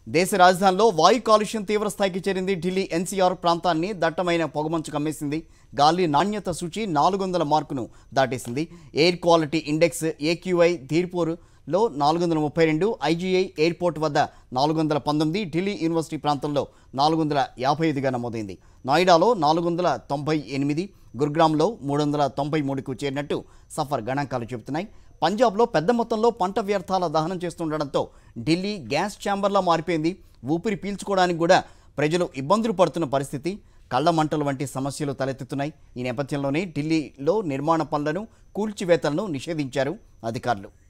దేశ రాజధానిలో వాయు కాలుష్యం తీవ్ర స్థాయికి చేరింది ఢిల్లీ ఎన్సీఆర్ ప్రాంతాన్ని దట్టమైన పొగమంచు కమ్మేసింది గాలి నాణ్యత సూచి నాలుగు వందల మార్కును దాటేసింది ఎయిర్ క్వాలిటీ ఇండెక్స్ ఏక్యూఐ ధీర్పూర్లో నాలుగు వందల ముప్పై రెండు ఐజీఐ ఎయిర్పోర్ట్ వద్ద నాలుగు వందల పంతొమ్మిది ఢిల్లీ యూనివర్సిటీ ప్రాంతంలో నాలుగు వందల యాభై ఐదుగా నమోదైంది నోయిడాలో నాలుగు వందల తొంభై ఎనిమిది గురుగ్రామ్లో మూడు వందల తొంభై మూడుకు చేరినట్టు సఫర్ గణాంకాలు చెబుతున్నాయి పంజాబ్లో పెద్ద మొత్తంలో పంట వ్యర్థాల దహనం చేస్తుండడంతో ఢిల్లీ గ్యాస్ ఛాంబర్లా మారిపోయింది ఊపిరి పీల్చుకోవడానికి కూడా ప్రజలు ఇబ్బందులు పడుతున్న పరిస్థితి కళ్ళ మంటలు వంటి సమస్యలు తలెత్తుతున్నాయి ఈ నేపథ్యంలోనే ఢిల్లీలో నిర్మాణ పనులను కూల్చివేతలను నిషేధించారు అధికారులు